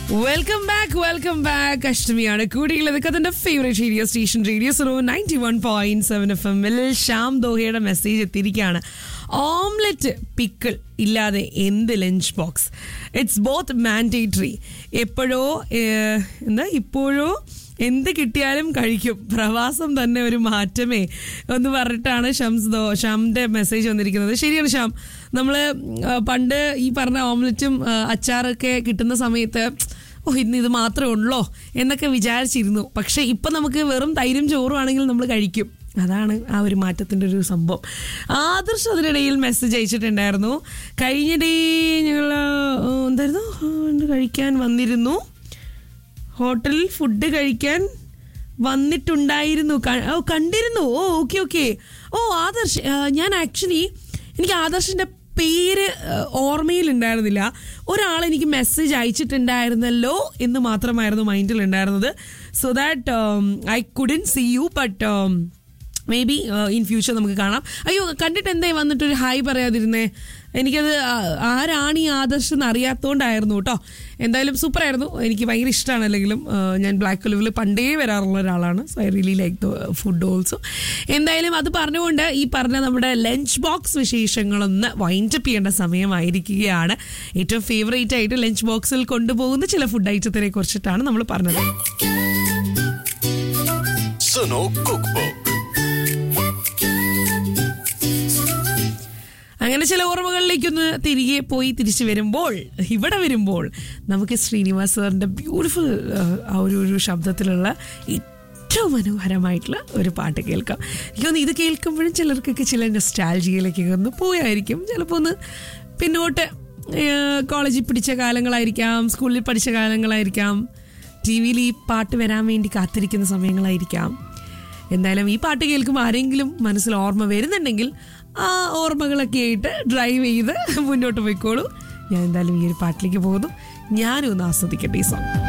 welcome back welcome back അഷ്ടമിയാണ് കൂടിയുള്ളത് കഥന്റെ ഫേവറേറ്റ് റേഡിയോ സ്റ്റേഷൻ റേഡിയോ സറോ ninety one point seven F എമ്മിൽ ശ്യാം ദോഹയുടെ മെസ്സേജ് എത്തിയിരിക്കുകയാണ് ഓംലെറ്റ് പിക്കിൾ ഇല്ലാതെ എന്ത് lunch box it's both mandatory എപ്പോഴോ ഏഹ്, എന്താ ഇപ്പോഴോ എന്ത് കിട്ടിയാലും കഴിക്കും പ്രവാസം തന്നെ ഒരു മാറ്റമേ എന്ന് പറഞ്ഞിട്ടാണ് ഷംസ് ദോ ഷാമിന്റെ മെസ്സേജ് വന്നിരിക്കുന്നത് ശരിയാണ് ഷാം നമ്മൾ പണ്ട് ഈ പറഞ്ഞ ഓംലറ്റും ആ, അച്ചാറൊക്കെ കിട്ടുന്ന സമയത്ത് ഓ ഇന്ന് ഇത് മാത്രമേ ഉള്ളോ എന്നൊക്കെ വിചാരിച്ചിരുന്നു പക്ഷെ ഇപ്പം നമുക്ക് വെറും തൈരും ചോറും ആണെങ്കിൽ നമ്മൾ കഴിക്കും അതാണ് ആ ഒരു മാറ്റത്തിൻ്റെ ഒരു സംഭവം ആദർശ് അതിനിടയിൽ മെസ്സേജ് അയച്ചിട്ടുണ്ടായിരുന്നു കഴിഞ്ഞ ഡേ ഞങ്ങൾ എന്തായിരുന്നു ആ, എന്ത് കഴിക്കാൻ വന്നിരുന്നു ഹോട്ടലിൽ ഫുഡ് കഴിക്കാൻ വന്നിട്ടുണ്ടായിരുന്നു ക- ഓ കണ്ടിരുന്നു ഓ ഓക്കെ ഓക്കെ ഓ ആദർശ് ആ, ഞാൻ ആക്ച്വലി എനിക്ക് ആദർശിന്റെ പേര് ആ, ഓർമ്മയിലുണ്ടായിരുന്നില്ല ഒരാൾ എനിക്ക് മെസ്സേജ് അയച്ചിട്ടുണ്ടായിരുന്നല്ലോ എന്ന് മാത്രമായിരുന്നു മൈൻഡിൽ ഉണ്ടായിരുന്നത് so that I couldn't see you but maybe in future നമുക്ക് കാണാം അയ്യോ കണ്ടിട്ട് എന്തേ വന്നിട്ടൊരു ഹായ് പറയാതിരുന്നേ എനിക്കത് ആ- ആരാണ് ഈ ആദർശ് എന്ന് അറിയാത്തോണ്ടായിരുന്നു കേട്ടോ എന്തായാലും സൂപ്പർ ആയിരുന്നു എനിക്ക് ഭയങ്കര ഇഷ്ടമാണ് അല്ലെങ്കിലും ആ, ഞാൻ ബ്ലാക്ക് ഒലിവിൽ പണ്ടേ വരാറുള്ള ഒരാളാണ് so I really like the food also എന്തായാലും അത് പറഞ്ഞുകൊണ്ട് ഈ പറഞ്ഞ നമ്മുടെ ലഞ്ച് ബോക്സ് വിശേഷങ്ങളൊന്ന് വൈൻഡപ്പ് ചെയ്യേണ്ട സമയമായിരിക്കുകയാണ് ഏറ്റവും ഫേവറേറ്റ് ആയിട്ട് ലഞ്ച് ബോക്സിൽ കൊണ്ടുപോകുന്ന ചില ഫുഡ് ഐറ്റത്തിനെ കുറിച്ചിട്ടാണ് നമ്മൾ പറഞ്ഞത് സുനോ കുക്ക് ബുക്ക് അങ്ങനെ ചില ഓർമ്മകളിലേക്കൊന്ന് തിരികെ പോയി തിരിച്ചു വരുമ്പോൾ ഇവിടെ വരുമ്പോൾ നമുക്ക് ശ്രീനിവാസ് സാറിൻ്റെ ബ്യൂട്ടിഫുൾ ആ ഒരു ഒരു ശബ്ദത്തിലുള്ള ഏറ്റവും മനോഹരമായിട്ടുള്ള ഒരു പാട്ട് കേൾക്കാം എനിക്ക് തോന്നുന്നു ഇത് കേൾക്കുമ്പോഴും ചിലർക്കൊക്കെ ചില നൊസ്റ്റാൾജിയിലേക്ക് ഒന്ന് പോയായിരിക്കും ചിലപ്പോൾ ഒന്ന് പിന്നോട്ട് ഏഹ്, കോളേജിൽ പഠിച്ച കാലങ്ങളായിരിക്കാം സ്കൂളിൽ പഠിച്ച കാലങ്ങളായിരിക്കാം ടി വിയിൽ ഈ പാട്ട് വരാൻ വേണ്ടി കാത്തിരിക്കുന്ന സമയങ്ങളായിരിക്കാം എന്തായാലും ഈ പാട്ട് കേൾക്കുമ്പോൾ ആരെങ്കിലും മനസ്സിൽ ഓർമ്മ വരുന്നുണ്ടെങ്കിൽ ആ ഓർമ്മകളൊക്കെ ആയിട്ട് ഡ്രൈവ് ചെയ്ത് മുന്നോട്ട് പോയിക്കോളൂ ഞാൻ എന്തായാലും ഈ ഒരു പാട്ടിലേക്ക് പോകുന്നു ഞാനും ഒന്ന് ആസ്വദിക്കട്ടെ ഈ സോങ്